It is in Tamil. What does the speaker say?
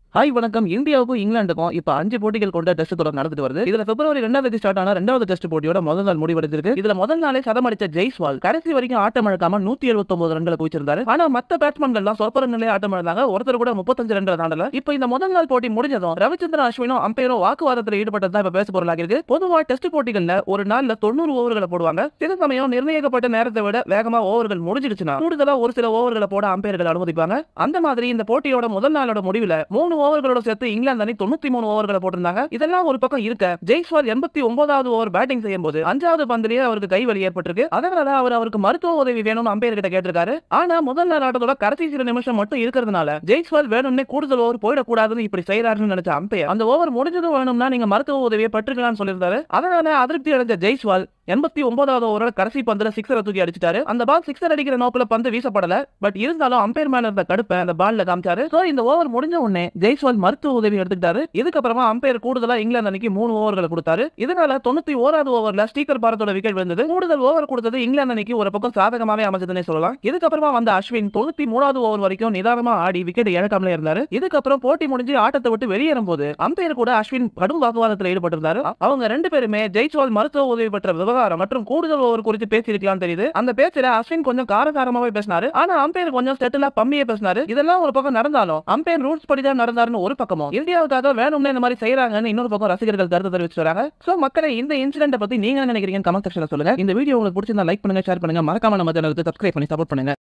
ஹாய் வணக்கம் இந்தியாவுக்கும் இங்கிலாந்துக்கும் இப்ப அஞ்சு போட்டிகள் கொண்ட டெஸ்ட் தொடர் நடந்துட்டு வருது இதுல பிப்ரவரி ரெண்டாம் தேதி ஸ்டார்ட் ஆன ரெண்டாவது டெஸ்ட் போட்டியோட முதல் நாள் முடிவடைந்திருக்கு இதுல முதல் நாளே சதம் அடிச்ச ஜெய்ஸ்வால் கடைசி வரைக்கும் ஆட்டம் இழக்காம நூத்தி எழுபத்தி ஒன்பது ரன்களை குவிச்சிருந்தாரு ஆனா மத்த பேட்ஸ்மேன்கள் எல்லாம் சொற்பர நிலையை ஆட்டம் இழந்தாங்க ஒருத்தர் கூட முப்பத்தஞ்சு ரன்கள் தாண்டல இப்ப இந்த முதல் நாள் போட்டி முடிஞ்சதும் ரவிச்சந்திரன் அஸ்வினும் அம்பையரும் வாக்குவாதத்தில் ஈடுபட்டது தான் இப்ப பேச பொருளாக இருக்கு பொதுவா டெஸ்ட் போட்டிகள்ல ஒரு நாள்ல தொண்ணூறு ஓவர்களை போடுவாங்க சில சமயம் நிர்ணயிக்கப்பட்ட நேரத்தை விட வேகமா ஓவர்கள் முடிஞ்சிடுச்சுன்னா கூடுதலா ஒரு சில ஓவர்களை போட அம்பையர்கள் அனுமதிப்பாங்க அந்த மாதிரி இந்த போட்டியோட முதல் நாளோட முடிவுல மூணு ஓவர்களோட சேர்த்து இங்கிலாந்து அணி தொண்ணூத்தி மூணு ஓவர்களை போட்டிருந்தாங்க இதெல்லாம் ஒரு பக்கம் இருக்க ஜெய்ஸ்வால் எண்பத்தி ஒன்பதாவது ஓவர் பேட்டிங் செய்யும் போது அஞ்சாவது பந்திலேயே அவருக்கு கை வலி ஏற்பட்டிருக்கு அதனால அவர் அவருக்கு மருத்துவ உதவி வேணும்னு அம்பையர் கிட்ட கேட்டிருக்காரு ஆனா முதல் நாள் ஆட்டத்தோட கடைசி சில நிமிஷம் மட்டும் இருக்கிறதுனால ஜெய்ஸ்வால் வேணும்னே கூடுதல் ஓவர் போயிடக்கூடாதுன்னு இப்படி செய்யறாருன்னு நினைச்ச அம்பையர் அந்த ஓவர் முடிஞ்சதும் வேணும்னா நீங்க மருத்துவ உதவியை பெற்றுக்கலாம்னு சொல்லியிருந்தாரு அதனால அதிருப்தி அடைஞ்ச ஜெய்ஸ்வால் எண்பத்தி ஒன்பதாவது ஓவரோட கடைசி பந்துல சிக்ஸரை தூக்கி அடிச்சிட்டாரு அந்த பால் சிக்ஸர் அடிக்கிற நோக்கில பந்து வீசப்படல பட் இருந்தாலும் அம்பையர் மேல இருந்த கடுப்பை அந்த பால்ல காமிச்சாரு சோ இந்த ஓவர் முடிஞ்ச உடனே ஜெய்ஸ்வால் மருத்துவ உதவி எடுத்துக்கிட்டாரு இதுக்கப்புறமா அம்பையர் கூடுதலா இங்கிலாந்து அணிக்கு மூணு ஓவர்களை கொடுத்தாரு இதனால தொண்ணூத்தி ஓராவது ஓவர்ல ஸ்டீக்கர் பாரத்தோட விக்கெட் விழுந்தது கூடுதல் ஓவர் கொடுத்தது இங்கிலாந்து அணிக்கு ஒரு பக்கம் சாதகமாவே அமைஞ்சதுன்னே சொல்லலாம் இதுக்கப்புறமா வந்த அஸ்வின் தொண்ணூத்தி மூணாவது ஓவர் வரைக்கும் நிதானமா ஆடி விக்கெட் இழக்காமலே இருந்தாரு இதுக்கப்புறம் போட்டி முடிஞ்சு ஆட்டத்தை விட்டு வெளியேறும் போது அம்பையர் கூட அஸ்வின் கடும் வாக்குவாதத்தில் ஈடுபட்டிருந்தாரு அவங்க ரெண்டு பேருமே ஜெய்ஸ்வால் மருத்துவ உதவி பெற்ற விவகாரம் மற்றும் கூடுதல் ஓவர் குறித்து பேசியிருக்கலாம் தெரியுது அந்த பேச்சுல அஸ்வின் கொஞ்சம் காரசாரமாவே பேசினாரு ஆனா அம்பையர் கொஞ்சம் செட்டிலா பம்மியே பேசினாரு இதெல்லாம் ஒரு பக்கம் நடந்தாலும் அம்பையர் ரூல்ஸ் படி தான் நடந்தாருன்னு ஒரு பக்கமும் இந்தியாவுக்காக வேணும்னே இந்த மாதிரி செய்யறாங்கன்னு இன்னொரு பக்கம் ரசிகர்கள் கருத்து தெரிவிச்சு வராங்க சோ மக்களை இந்த இன்சிடென்ட் பத்தி நீங்க என்ன நினைக்கிறீங்க கமெண்ட் செக்ஷன்ல சொல்லுங்க இந்த வீடியோ உங்களுக்கு பிடிச்சிருந்தா லைக் பண்ணுங்க ஷேர் பண்ணுங்க மறக்காம நம்ம சேனலுக்கு சப்ஸ்கிரைப் பண்ணி சப்போர்ட் பண்ணுங்க